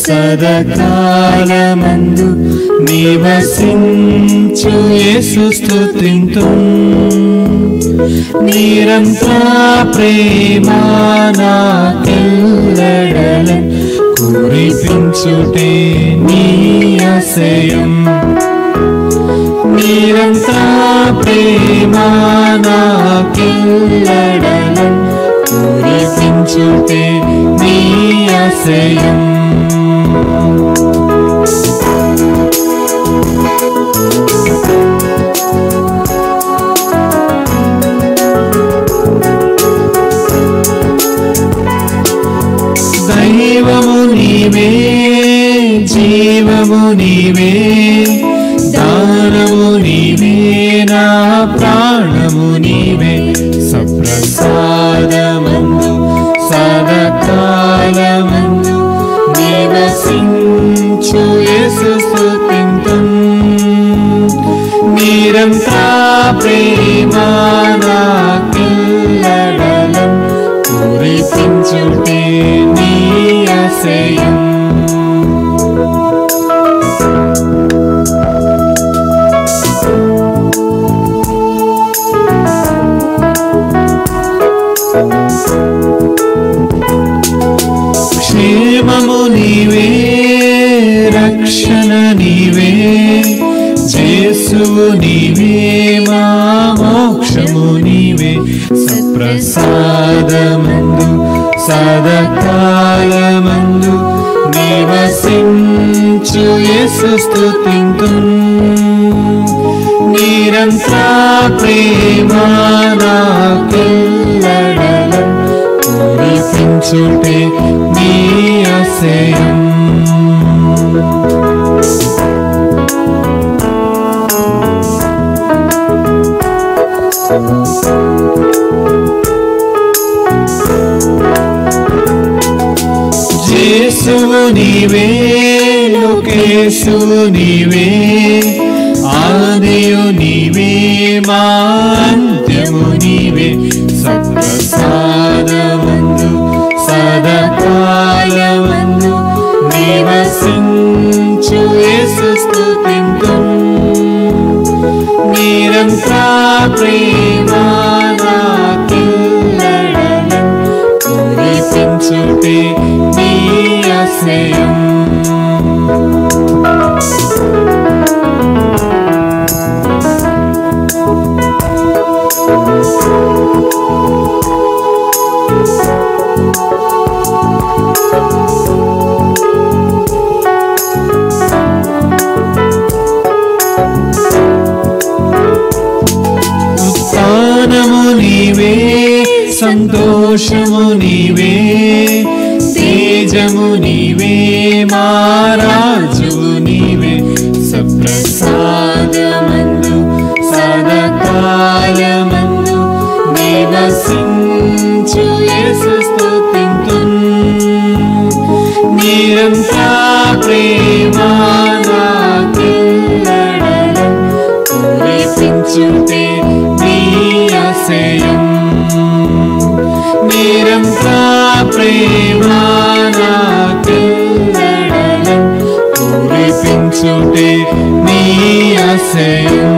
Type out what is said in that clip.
సదకాలమందు నివసించు యేసు స్తుతింతు నిరంతర ప్రేమ నాకెల్లడల కురిపించుటే నీ ఆశయం నిరంతర ప్రేమ నాకెల్లడల కురిపించుటే నీ ఆశయం దైవము నీవే జీవము నీవే దానము నీవే నా ప్రాణము నీవే సప్రసాదమందు సదకాలమందు నివసించు యేసు స్తుతింతుం నిరంతర ప్రేమ నాకెల్లడలం కురిపించుటే నీ ఆశయం క్షేమము నీవే రక్షణ నీవే జేసువు నీవే మా మోక్షము నీవే సప్రసాదమందు సదకాలమందు నివసించు యేసు స్తుతింతు నిరంతర ప్రేమ నాకెల్లడలం కురిపించుటే నీ ఆశయం జేసువు నీవే లోకేశువు నీవే ఆదియు నీవే మా అంత్యము నీవే సప్రసాదమందు సదకాలమందు నివసించు యేసు స్తుతింతు నిరంతర ప్రేమ నాకెల్లడలం కురిపించుటే నీ ఆశయం ఉత్థానము నీవే సంతోషము నీవే తేజము నీవే మారాజువు నీవే సప్రసాదమందు సదకాలమందు నివసించు యేసు స్తుతింతు నిరంతర ప్రేమ నాకెల్లడలం కురిపించుటే నీ ఆశయం నిరంతర ప్రేమ నాకెల్లడలం కురిపించుటే నీ ఆశయం